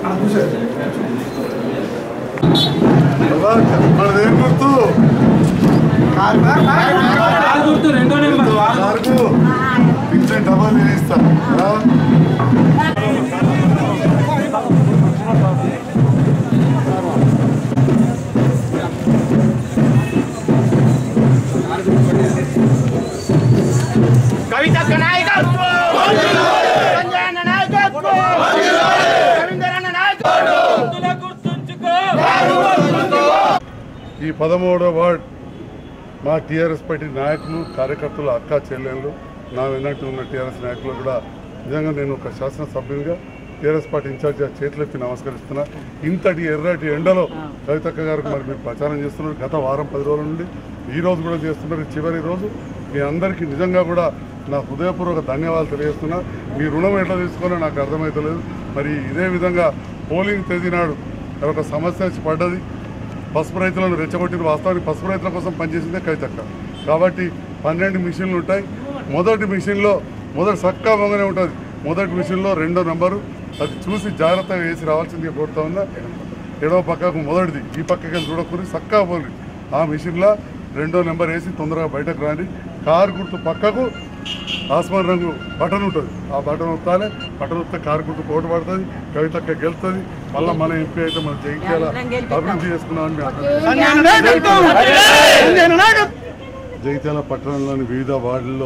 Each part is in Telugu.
మనదేం గుర్తు గుర్తు రెండో నెంబర్ కారుకు పింఛన్ డబల్ వేయిస్తా ఆ? కవితక్క నాయకత్వం సంజయ్ అన్న నాయకత్వం రవీందర్ అన్న నాయకత్వం గుర్తుంచుకో ఈ పదమూడో వార్డ్ మా టీఆర్ఎస్ పార్టీ నాయకులు కార్యకర్తలు అక్క చెల్లెళ్ళు నా వెన్నట్టు ఉన్న టీఆర్ఎస్ నాయకులు కూడా నిజంగా నేను ఒక శాసనసభ్యునిగా టీఆర్ఎస్ పార్టీ ఇన్ఛార్జిగా చేతులెత్తి నమస్కరిస్తున్నా ఇంతటి ఎర్రటి ఎండలో కవితక్క గారికి మరి మీరు ప్రచారం చేస్తున్నారు గత వారం పది రోజుల నుండి ఈ రోజు కూడా చేస్తున్నారు ఈ చివరి రోజు మీ అందరికీ నిజంగా కూడా నా హృదయపూర్వక ధన్యవాదాలు తెలియజేస్తున్నా మీ రుణం ఎట్లా తీసుకోవాలో నాకు అర్థమవుతలేదు మరి ఇదే విధంగా పోలింగ్ తేదీ నాడు ఒక సమస్య వచ్చి పడ్డది పసుపు రైతులను రెచ్చగొట్టిన వాస్తవానికి పసుపు రైతుల కోసం పనిచేసిందే కవితక్క కాబట్టి పన్నెండు మిషన్లు ఉంటాయి మొదటి మిషన్లో మొదటి సక్కా బొంగనే ఉంటుంది మొదటి మిషన్లో రెండో నంబరు అది చూసి జాగ్రత్తగా వేసి రావాల్సిందిగా కోరుతా ఉన్నా ఎడవ పక్కకు మొదటిది ఈ పక్కకి వెళ్ళి చూడకూరి సక్కా పోలి ఆ మిషన్లో రెండో నెంబర్ వేసి తొందరగా బయటకు రాండి కారు గుర్తు పక్కకు ఆస్మాన్ రంగు బటన్ ఉంటుంది ఆ బటన్ వస్తానే బటన్ వస్తే కారు గుర్తు కోటు పడుతుంది కవితక్క గెలుస్తుంది మళ్ళీ మన ఎంపీ అయితే మనం జయించాల అభివృద్ధి చేసుకున్నామని మేము అనుకుంటున్నాం. సంజయ్ అన్న నాయకత్వం సంజయ్ అన్న నాయకత్వం జగిత్యాల పట్టణంలోని వివిధ వార్డుల్లో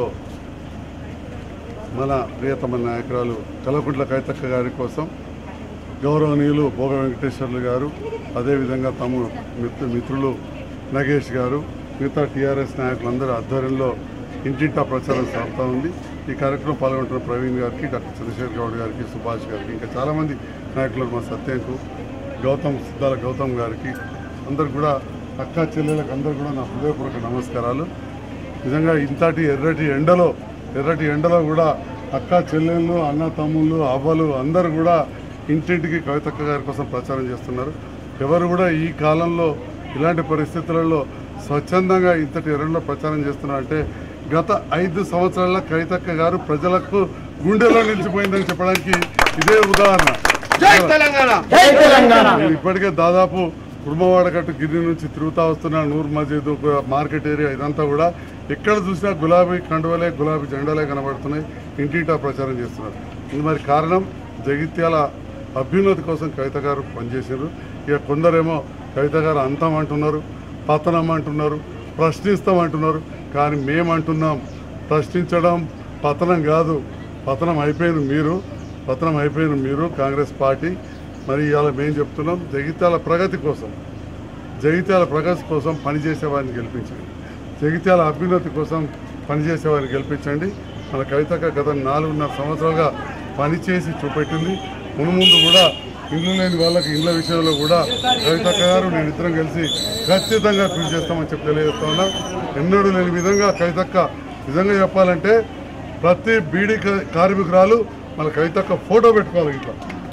మన ప్రియతమ నాయకురాలు కలకుంట్ల కైతక్క గారి కోసం గౌరవనీయులు భోగ వెంకటేశ్వర్లు గారు అదేవిధంగా తమ మిత్రు మిత్రులు నగేష్ గారు మిగతా టీఆర్ఎస్ నాయకులందరి ఆధ్వర్యంలో ఇంటింటా ప్రచారం సాగుతూ ఉంది ఈ కార్యక్రమం పాల్గొంటున్న ప్రవీణ్ గారికి డాక్టర్ చంద్రశేఖర్ గౌడ్ గారికి సుభాష్ గారికి ఇంకా చాలామంది నాయకులు మా సత్యంకు గౌతమ్ సిద్ధాల గౌతమ్ గారికి అందరు కూడా అక్క చెల్లెలకు అందరు కూడా నా హృదయపూర్వక నమస్కారాలు నిజంగా ఇంతటి ఎర్రటి ఎండలో ఎర్రటి ఎండలో కూడా అక్క చెల్లెళ్ళు అన్న తమ్ముళ్ళు అవ్వలు అందరూ కూడా ఇంటింటికి కవితక్క గారి కోసం ప్రచారం చేస్తున్నారు ఎవరు కూడా ఈ కాలంలో ఇలాంటి పరిస్థితులలో స్వచ్ఛందంగా ఇంతటి ఎర్రలో ప్రచారం చేస్తున్నారంటే గత ఐదు సంవత్సరాల కవితక్క గారు ప్రజలకు గుండెలో నిలిచిపోయిందని చెప్పడానికి ఇదే ఉదాహరణ జై తెలంగాణ నేను ఇప్పటికే దాదాపు కుర్మవాడకట్టు గిరి నుంచి తిరుగుతా వస్తున్న నూర్ మసీద్ ఒక మార్కెట్ ఏరియా ఇదంతా కూడా ఎక్కడ చూసినా గులాబీ కండువలే గులాబీ జెండాలే కనబడుతున్నాయి ఇంటింటా ప్రచారం చేస్తున్నారు ఇది మరి కారణం జగిత్యాల అభ్యున్నతి కోసం కవిత గారు పనిచేసారు ఇక కొందరేమో కవిత గారు అంతం అంటున్నారు పతనం అంటున్నారు ప్రశ్నిస్తాం అంటున్నారు కానీ మేమంటున్నాం ప్రశ్నించడం పతనం కాదు పతనం అయిపోయింది మీరు పతనం అయిపోయిన మీరు కాంగ్రెస్ పార్టీ మరి ఇవాళ మేము చెప్తున్నాం జగిత్యాల ప్రగతి కోసం జగిత్యాల ప్రగతి కోసం పనిచేసే వారిని గెలిపించండి జగిత్యాల అభ్యున్నతి కోసం పనిచేసే వారిని గెలిపించండి మన కవితక గత నాలుగున్నర సంవత్సరాలుగా పనిచేసి చూపెట్టింది మును ముందు కూడా ఇల్లు లేని వాళ్ళకి ఇళ్ళ విషయంలో కూడా కవితక్క గారు నేను ఇద్దరం కలిసి ఖచ్చితంగా కృషి చేస్తామని చెప్పి తెలియజేస్తా ఉన్నా ఎన్నడూ లేని విధంగా కవితక్క నిజంగా చెప్పాలంటే ప్రతి బీడీ క- కార్మికురాలు మన కవితక్క ఫోటో పెట్టుకోవాలి ఇట్లా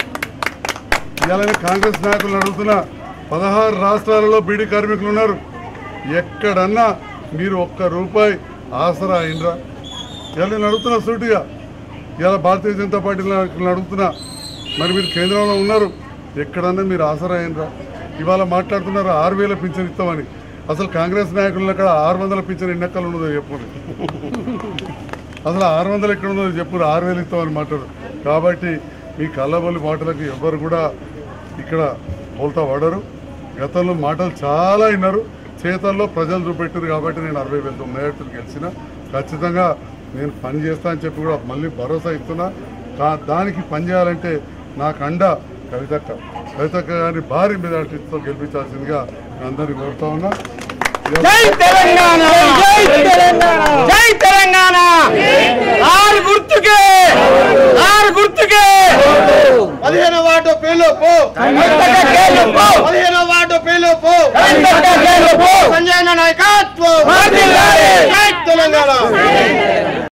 ఇవాళ కాంగ్రెస్ నాయకులు అడుగుతున్న పదహారు రాష్ట్రాలలో బీడీ కార్మికులు ఉన్నారు ఎక్కడన్నా మీరు ఒక్క రూపాయి ఆసరా అయినరా ఇవాళ నేను అడుగుతున్నా సూటిగా ఇవాళ భారతీయ జనతా పార్టీ నాయకులను అడుగుతున్నా మరి మీరు కేంద్రంలో ఉన్నారు ఎక్కడన్నా మీరు ఆసరా అయినరా ఇవాళ మాట్లాడుతున్నారు ఆరు వేల పింఛన్ ఇస్తామని అసలు కాంగ్రెస్ నాయకులు అక్కడ ఆరు వందల పింఛన్ ఎన్ని ఎక్కలు ఉన్నదో చెప్పండి అసలు ఆరు వందలు ఎక్కడ ఉందో చెప్పు ఆరు వేలు ఇస్తామని మాట్లాడు కాబట్టి మీ కళ్ళబొల్లి మాటలకు ఎవ్వరు కూడా ఇక్కడ పోల్తా పడరు గతంలో మాటలు చాలా విన్నారు చేతల్లో ప్రజలు చూపెట్టారు కాబట్టి నేను అరవై వేల తొమ్మిది ఏళ్ళు గెలిచిన ఖచ్చితంగా నేను పని చేస్తా అని చెప్పి కూడా మళ్ళీ భరోసా ఇస్తున్నా కా- దానికి పని చేయాలంటే నాకు అండ కవితక్క కవితక్క గారిని భారీ మెజార్టీతో గెలిపించాల్సిందిగా నేను అందరినీ కోరుతా ఉన్నా జై తెలంగాణ జై తెలంగాణ జై తెలంగాణ ఆరు గుర్తుకే ఆరు గుర్తుకే పదిహేను వార్డు పేలు పో పదిహేను వార్డు పేలు పో సంజయ్ నాయకత్వం జై తెలంగాణ